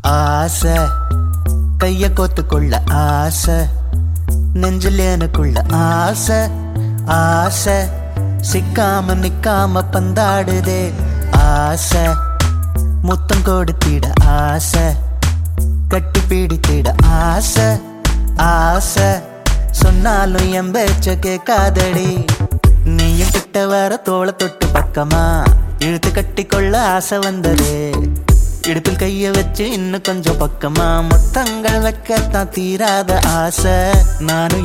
ஆசை கைய கோத்துக்குள்ள ஆசை நெஞ்சில் எனக்குள்ள ஆசை ஆசை சிக்காம நிக்காம பந்தாடுதே ஆசை முத்தம் கொடுத்திட ஆசை கட்டி பிடித்திட ஆசை ஆசை சொன்னாலும் என் பேச்ச கேட்காதடி நீயும் கிட்ட வர தோள தொட்டு பக்கமா இழுத்து கட்டி கொள்ள ஆசை வந்தது இடுப்பில் கைய வச்சு இன்னும் கொஞ்சம் பக்கமா மொத்தங்கள் வைக்கத்தான் தீராத ஆசை நானும்